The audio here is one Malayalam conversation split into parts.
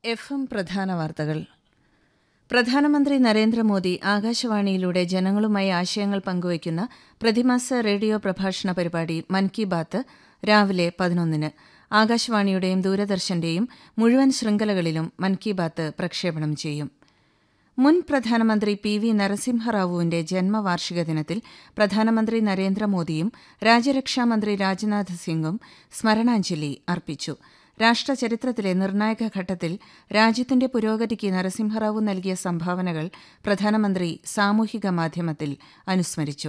എഫ് എം പ്രധാന വാർത്തകൾ പ്രധാനമന്ത്രി നരേന്ദ്രമോദി ആകാശവാണിയിലൂടെ ജനങ്ങളുമായി ആശയങ്ങൾ പങ്കുവയ്ക്കുന്ന പ്രതിമാസ റേഡിയോ പ്രഭാഷണ പരിപാടി മൻ കി ബാത്ത് രാവിലെ പതിനൊന്നിന് ആകാശവാണിയുടെയും ദൂരദർശന്റെയും മുഴുവൻ ശൃംഖലകളിലും മൻ കി ബാത്ത് പ്രക്ഷേപണം ചെയ്യും മുൻ പ്രധാനമന്ത്രി പി വി നരസിംഹറാവുവിന്റെ ജന്മവാർഷിക ദിനത്തിൽ പ്രധാനമന്ത്രി നരേന്ദ്രമോദിയും രാജ്യരക്ഷാമന്ത്രി രാജ്നാഥ് സിംഗും സ്മരണാഞ്ജലി അർപ്പിച്ചു രാഷ്ട്രചരിത്രത്തിലെ നിർണായക ഘട്ടത്തിൽ രാജ്യത്തിന്റെ പുരോഗതിക്ക് നരസിംഹറാവു നൽകിയ സംഭാവനകൾ പ്രധാനമന്ത്രി സാമൂഹിക മാധ്യമത്തിൽ അനുസ്മരിച്ചു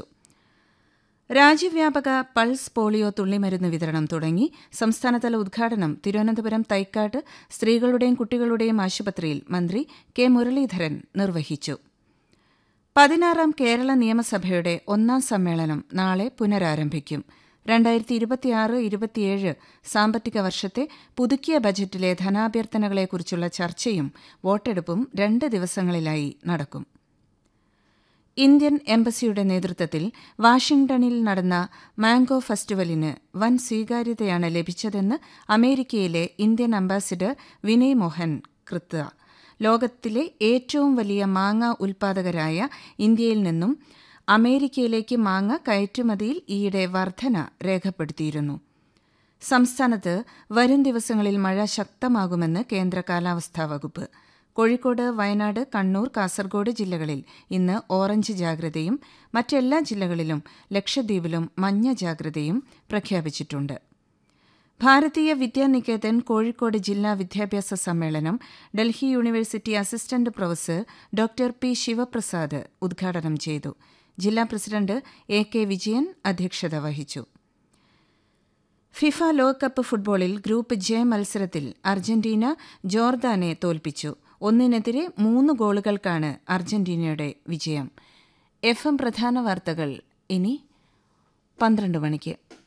രാജ്യവ്യാപക പൾസ് പോളിയോ തുള്ളിമരുന്ന് വിതരണം തുടങ്ങി സംസ്ഥാനതല ഉദ്ഘാടനം തിരുവനന്തപുരം തൈക്കാട്ട് സ്ത്രീകളുടെയും കുട്ടികളുടെയും ആശുപത്രിയിൽ മന്ത്രി കെ മുരളീധരൻ നിർവഹിച്ചു പതിനാറാം കേരള നിയമസഭയുടെ ഒന്നാം സമ്മേളനം നാളെ പുനരാരംഭിക്കും രണ്ടായിരത്തി ഇരുപത്തിയാറ് ഇരുപത്തിയേഴ് സാമ്പത്തിക വർഷത്തെ പുതുക്കിയ ബജറ്റിലെ ധനാഭ്യർത്ഥനകളെക്കുറിച്ചുള്ള ചർച്ചയും വോട്ടെടുപ്പും രണ്ട് ദിവസങ്ങളിലായി നടക്കും ഇന്ത്യൻ എംബസിയുടെ നേതൃത്വത്തിൽ വാഷിംഗ്ടണിൽ നടന്ന മാംഗോ ഫെസ്റ്റിവലിന് വൻ സ്വീകാര്യതയാണ് ലഭിച്ചതെന്ന് അമേരിക്കയിലെ ഇന്ത്യൻ അംബാസിഡർ വിനയ് മോഹൻ കൃത്ത ലോകത്തിലെ ഏറ്റവും വലിയ മാങ്ങ ഉൽപാദകരായ ഇന്ത്യയിൽ നിന്നും അമേരിക്കയിലേക്ക് മാങ്ങ കയറ്റുമതിയിൽ ഈയിടെ വർധന രേഖപ്പെടുത്തിയിരുന്നു സംസ്ഥാനത്ത് വരും ദിവസങ്ങളിൽ മഴ ശക്തമാകുമെന്ന് കേന്ദ്ര കാലാവസ്ഥാ വകുപ്പ് കോഴിക്കോട് വയനാട് കണ്ണൂർ കാസർഗോഡ് ജില്ലകളിൽ ഇന്ന് ഓറഞ്ച് ജാഗ്രതയും മറ്റെല്ലാ ജില്ലകളിലും ലക്ഷദ്വീപിലും മഞ്ഞ ജാഗ്രതയും പ്രഖ്യാപിച്ചിട്ടുണ്ട് ഭാരതീയ വിദ്യാനികേതൻ കോഴിക്കോട് ജില്ലാ വിദ്യാഭ്യാസ സമ്മേളനം Delhi university assistant professor doctor P Sivaprasad ഉദ്ഘാടനം ചെയ്തു ജില്ലാ പ്രസിഡന്റ് എ കെ വിജയൻ അധ്യക്ഷത വഹിച്ചു ഫിഫ ലോകകപ്പ് ഫുട്ബോളിൽ ഗ്രൂപ്പ് ജെ മത്സരത്തിൽ അർജന്റീന ജോർദാനെ തോൽപ്പിച്ചു ഒന്നിനെതിരെ മൂന്ന് ഗോളുകൾക്കാണ് അർജന്റീനയുടെ വിജയം എഫ് എം പ്രധാന വാർത്തകൾ ഇനി പന്ത്രണ്ട് മണിക്ക്